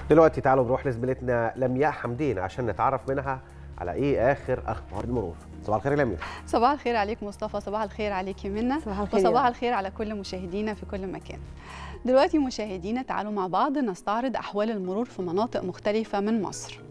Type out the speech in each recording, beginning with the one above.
دلوقتي تعالوا نروح لزميلتنا لمياء حمدين عشان نتعرف منها على ايه اخر اخبار المرور صباح الخير يا لمياء صباح الخير عليك مصطفى صباح الخير عليك منى صباح الخير وصباح يا الخير على كل مشاهدينا في كل مكان دلوقتي مشاهدينا تعالوا مع بعض نستعرض احوال المرور في مناطق مختلفه من مصر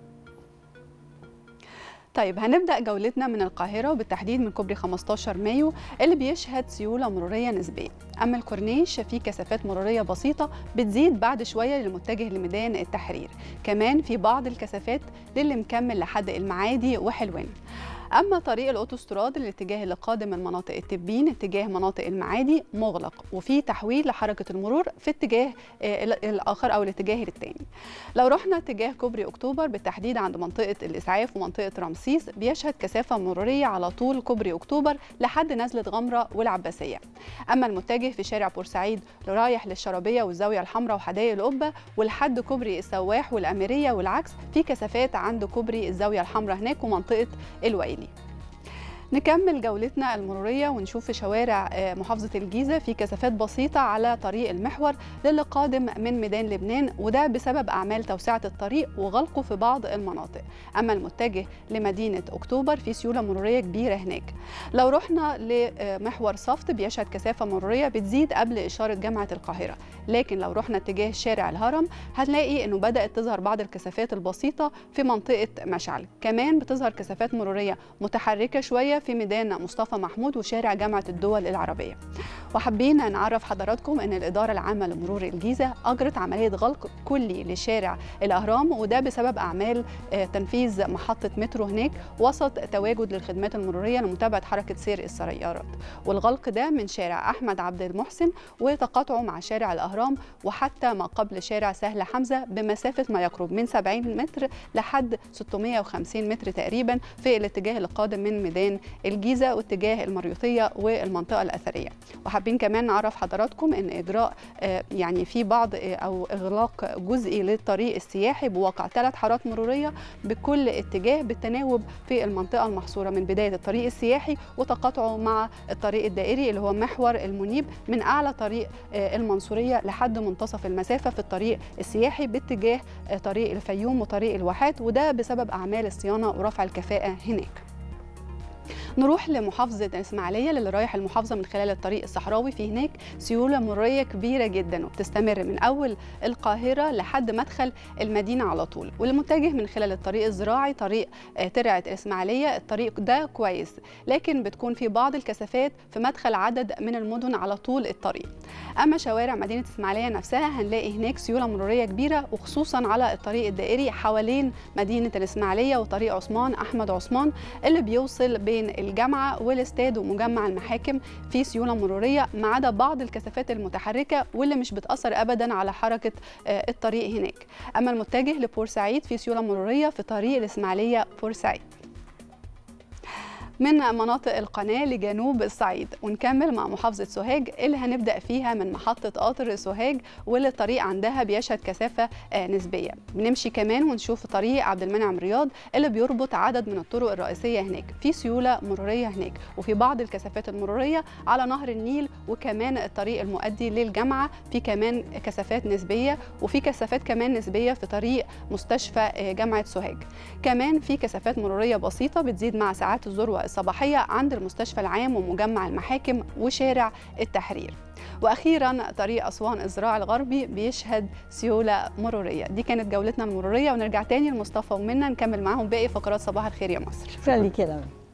طيب هنبدا جولتنا من القاهره وبالتحديد من كوبري 15 مايو اللي بيشهد سيوله مروريه نسبيه اما الكورنيش في كثافات مروريه بسيطه بتزيد بعد شويه للمتجه لميدان التحرير كمان في بعض الكثافات للي مكمل لحد المعادي وحلوان اما طريق الاوتوستراد الاتجاه اللي قادم من مناطق التبين اتجاه مناطق المعادي مغلق وفي تحويل لحركه المرور في اتجاه آه، الاخر او الاتجاه الثاني لو رحنا اتجاه كوبري اكتوبر بالتحديد عند منطقه الاسعاف ومنطقه رمسيس بيشهد كثافه مروريه على طول كوبري اكتوبر لحد نزله غمره والعباسيه اما المتجه في شارع بورسعيد رايح للشرابيه والزاويه الحمراء وحدائق القبه ولحد كوبري السواح والاميريه والعكس في كثافات عند كوبري الزاويه الحمراء هناك ومنطقه الويلي نكمل جولتنا المرورية ونشوف في شوارع آه، محافظة الجيزة في كثافات بسيطة على طريق المحور للي قادم من ميدان لبنان وده بسبب أعمال توسعة الطريق وغلقه في بعض المناطق أما المتجه لمدينة أكتوبر في سيولة مرورية كبيرة هناك لو رحنا لمحور صفت بيشهد كثافة مرورية بتزيد قبل إشارة جامعة القاهرة لكن لو رحنا اتجاه شارع الهرم هتلاقي أنه بدأت تظهر بعض الكثافات البسيطة في منطقة مشعل كمان بتظهر كثافات مرورية متحركة شوية في ميدان مصطفى محمود وشارع جامعة الدول العربية وحابين نعرف حضراتكم أن الإدارة العامة لمرور الجيزة أجرت عملية غلق كلي لشارع الأهرام وده بسبب أعمال آه، تنفيذ محطة مترو هناك وسط تواجد للخدمات المرورية لمتابعة حركة سير السيارات والغلق ده من شارع أحمد عبد المحسن وتقاطعه مع شارع الأهرام وحتى ما قبل شارع سهل حمزة بمسافة ما يقرب من 70 متر لحد 650 متر تقريبا في الاتجاه القادم من ميدان الجيزة واتجاه المريوطية والمنطقة الأثرية وحابين كمان نعرف حضراتكم أن إجراء آه، يعني في بعض آه، أو إغلاق جزئي للطريق السياحي بواقع ثلاث حارات مرورية بكل اتجاه بالتناوب في المنطقة المحصورة من بداية الطريق السياحي وتقاطعه مع الطريق الدائري اللي هو محور المنيب من أعلى طريق آه، المنصورية لحد منتصف المسافة في الطريق السياحي باتجاه آه، طريق الفيوم وطريق الواحات وده بسبب أعمال الصيانة ورفع الكفاءة هناك نروح لمحافظة الإسماعيلية للي رايح المحافظة من خلال الطريق الصحراوي في هناك سيولة مرورية كبيرة جدا وبتستمر من أول القاهرة لحد مدخل المدينة على طول والمتجه من خلال الطريق الزراعي طريق آه، ترعة الإسماعيلية الطريق ده كويس لكن بتكون في بعض الكثافات في مدخل عدد من المدن على طول الطريق أما شوارع مدينة إسماعيلية نفسها هنلاقي هناك سيولة مرورية كبيرة وخصوصا على الطريق الدائري حوالين مدينة الإسماعيلية وطريق عثمان أحمد عثمان اللي بيوصل بين الجامعة والاستاد ومجمع المحاكم في سيولة مرورية ما عدا بعض الكثافات المتحركة واللي مش بتأثر أبدا على حركة آه، الطريق هناك أما المتجه لبورسعيد في سيولة مرورية في طريق الإسماعيلية بورسعيد من مناطق القناة لجنوب الصعيد ونكمل مع محافظة سوهاج اللي هنبدأ فيها من محطة قطر سوهاج واللي الطريق عندها بيشهد كثافة آه، نسبية بنمشي كمان ونشوف طريق عبد المنعم رياض اللي بيربط عدد من الطرق الرئيسية هناك في سيولة مرورية هناك وفي بعض الكثافات المرورية على نهر النيل وكمان الطريق المؤدي للجامعة في كمان كثافات نسبية وفي كثافات كمان نسبية في طريق مستشفى آه، جامعة سوهاج كمان في كثافات مرورية بسيطة بتزيد مع ساعات الذروة الصباحية عند المستشفى العام ومجمع المحاكم وشارع التحرير واخيرا طريق اسوان الزراع الغربي بيشهد سيوله مروريه دي كانت جولتنا المروريه ونرجع تاني لمصطفى ومنى نكمل معاهم باقي فقرات صباح الخير يا مصر شكرا لك يا لمى